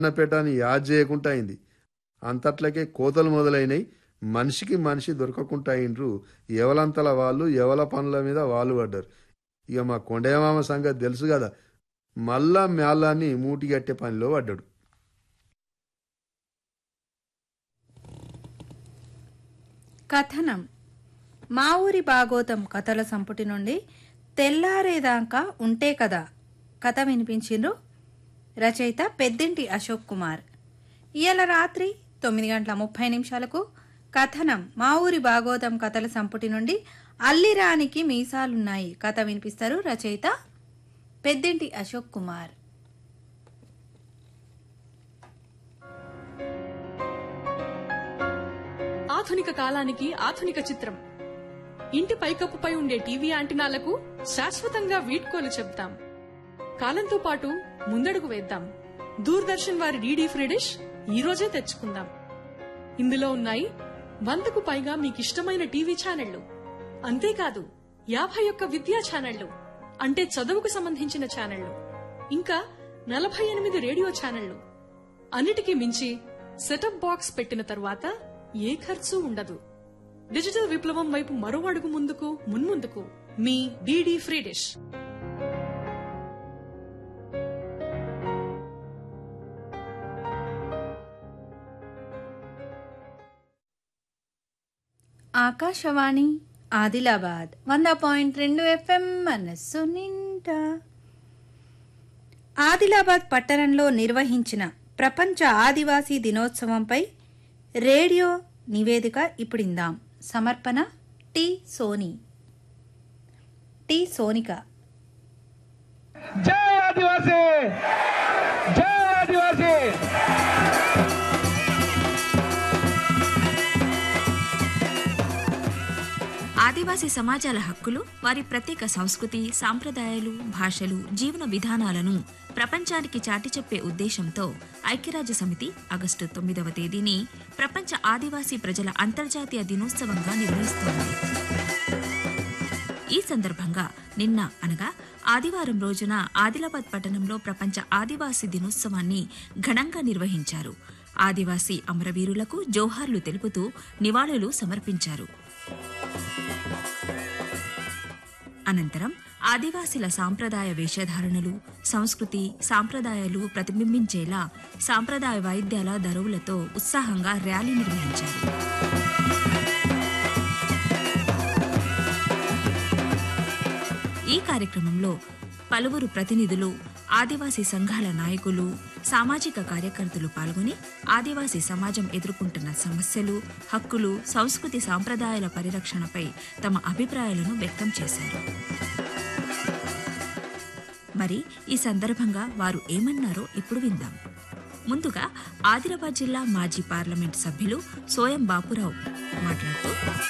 అన్నపేటని యాద్ చేయకుండా అయింది అంతట్లకే కోతలు మొదలైనవి మనిషికి మనిషి దొరకకుండా అయిండ్రు ఎవలంతల వాళ్ళు ఎవల పనుల మీద వాళ్ళు పడ్డారు ఇక మా కొండయమామ సంగతి తెలుసు కదా మళ్ళా మేళాన్ని మూటిగట్టే పనిలో పడ్డాడు కథనం మా ఊరి భాగోతం కథల సంపుటి నుండి తెల్లారేదాకా ఉంటే కదా కథ వినిపించిండ్రు రచయిత పెద్దింటి అశోక్ కుమార్ ఇవాళ రాత్రి తొమ్మిది గంటల ముప్పై నిమిషాలకు కథనం మా ఊరి భాగోతం కథల సంపుటి నుండి అల్లిరానికి మీసాలున్నాయి కథ వినిపిస్తారు రచయిత పెద్దింటి అశోక్ కుమార్ ఆధునిక కాలానికి ఆధునిక చిత్రం ఇంటి పైకప్పుపై ఉండే టీవీ యాంటినాలకు శాశ్వతంగా వీడ్కోలు చెప్తాం కాలంతో పాటు ముందడుగు వేద్దాం దూరదర్శన్ వారి డీడీ ఫ్రీ డిష్ ఈ రోజే తెచ్చుకుందాం ఇందులో ఉన్నాయి వందకు పైగా మీకిష్టమైన టీవీ ఛానళ్లు అంతేకాదు యాభై ఒక్క విద్యా ఛానళ్లు అంటే చదువుకు సంబంధించిన ఛానళ్లు ఇంకా నలభై ఎనిమిది రేడియో ఛానళ్లు అన్నిటికీ మించి సెటప్ బాక్స్ పెట్టిన తరువాత ఏ ఖర్చు ఉండదు డిజిటల్ విప్లవం వైపు మరో అడుగు ముందుకు మున్ముందుకు మీ DD free dish Akashvani Adilabad వంద పాయింట్ రెండు ఎఫ్ఎం మనస్సు నిండా ఆదిలాబాద్ పట్టణంలో నిర్వహించిన ప్రపంచ ఆదివాసీ దినోత్సవంపై రేడియో నివేదిక ఇప్పుడిందాం సమర్పణ టి సోని టి సోనిక జై ఆదివాసీ జై ఆదివాసీ ఆదివాసీ సమాజాల హక్కులు వారి ప్రత్యేక సంస్కృతి సాంప్రదాయాలు భాషలు జీవన విధానాలను ప్రపంచానికి చాటి చెప్పే ఉద్దేశంతో ఐక్యరాజ్య సమితి ఆగస్టు తొమ్మిదవ తేదీని ప్రపంచ ఆదివాసీ ప్రజల అంతర్జాతీయ దినోత్సవంగా నిర్వహిస్తోంది ఈ సందర్భంగా నిన్న అనగా ఆదివారం రోజున ఆదిలాబాద్ పట్టణంలో ప్రపంచ ఆదివాసీ దినోత్సవాన్ని ఘనంగా నిర్వహించారు ఆదివాసీ అమరవీరులకు జోహార్లు తెలుపుతూ నివాళులు సమర్పించారు అనంతరం ఆదివాసీల సాంప్రదాయ వేషధారణలు సంస్కృతి సాంప్రదాయాలు ప్రతిబింబించేలా సాంప్రదాయ వాయిద్యాల దరువులతో ఉత్సాహంగా ర్యాలీ నిర్వహించారు ఈ కార్యక్రమంలో పలువురు ప్రతినిధులు ఆదివాసీ సంఘాల నాయకులు సామాజిక కార్యకర్తలు పాల్గొని ఆదివాసీ సమాజం ఎదుర్కొంటున్న సమస్యలు హక్కులు సంస్కృతి సాంప్రదాయాల పరిరక్షణపై తమ అభిప్రాయాలను వ్యక్తం చేశారు మరి ఈ సందర్భంగా వారు ఏమన్నారో ఇప్పుడు విందాం ముందుగా ఆదిలాబాద్ జిల్లా మాజీ పార్లమెంట్ సభ్యులు సోయం బాపురావు మాట్లాడుతూ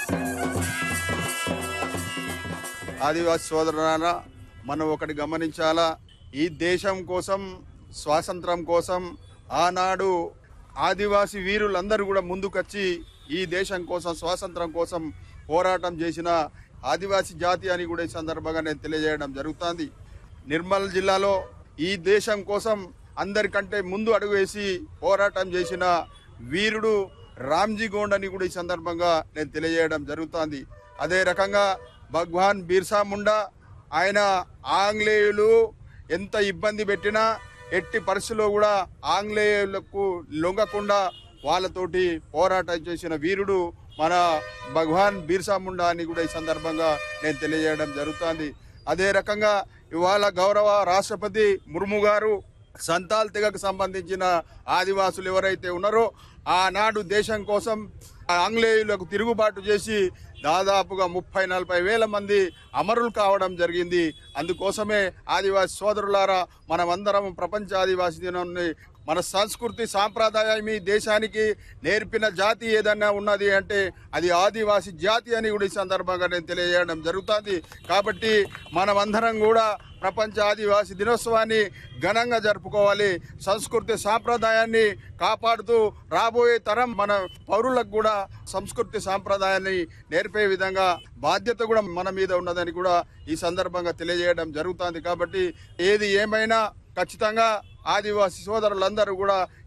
ఆదివాసి సోదరులారా మనం ఒకటి గమనించాలా ఈ దేశం కోసం స్వాతంత్రం కోసం ఆనాడు ఆదివాసి వీరులందరూ కూడా ముందుకొచ్చి ఈ దేశం కోసం స్వాతంత్రం కోసం పోరాటం చేసిన ఆదివాసి జాతి అని కూడా ఈ సందర్భంగా నేను తెలియజేయడం జరుగుతుంది నిర్మల్ జిల్లాలో ఈ దేశం కోసం అందరికంటే ముందు అడుగు వేసి పోరాటం చేసిన వీరుడు రామ్జీ గోండ్ అని కూడా ఈ సందర్భంగా నేను తెలియజేయడం జరుగుతుంది అదే రకంగా భగవాన్ బిర్సా ముండా ఆయన ఆంగ్లేయులు ఎంత ఇబ్బంది పెట్టినా ఎట్టి పరిస్థితుల్లో కూడా ఆంగ్లేయులకు లొంగకుండా వాళ్ళతోటి పోరాటం చేసిన వీరుడు మన భగవాన్ బిర్సా ముండా అని కూడా ఈ సందర్భంగా నేను తెలియజేయడం జరుగుతుంది అదే రకంగా ఇవాళ గౌరవ రాష్ట్రపతి ముర్ము గారు సంతాల్ తెగకు సంబంధించిన ఆదివాసులు ఎవరైతే ఉన్నారో ఆనాడు దేశం కోసం ఆంగ్లేయులకు తిరుగుబాటు చేసి దాదాపుగా ముప్పై నలభై వేల మంది అమరులు కావడం జరిగింది అందుకోసమే ఆదివాసి సోదరులారా మనమందరం ప్రపంచ ఆదివాసి దినాన్ని మన సంస్కృతి సాంప్రదాయం ఈ దేశానికి నేర్పిన జాతి ఏదన్నా ఉన్నది అంటే అది ఆదివాసి జాతి అని కూడా ఈ సందర్భంగా నేను తెలియజేయడం జరుగుతుంది కాబట్టి మనమందరం కూడా ప్రపంచ ఆదివాసి దినోత్సవాన్ని ఘనంగా జరుపుకోవాలి సంస్కృతి సాంప్రదాయాన్ని కాపాడుతూ రాబోయే తరం మన పౌరులకు కూడా సంస్కృతి సాంప్రదాయాన్ని నేర్పే విధంగా బాధ్యత కూడా మన మీద ఉన్నదని కూడా ఈ సందర్భంగా తెలియజేయడం జరుగుతుంది కాబట్టి ఏది ఏమైనా ఖచ్చితంగా ఆదివాసి సోదరులందరూ కూడా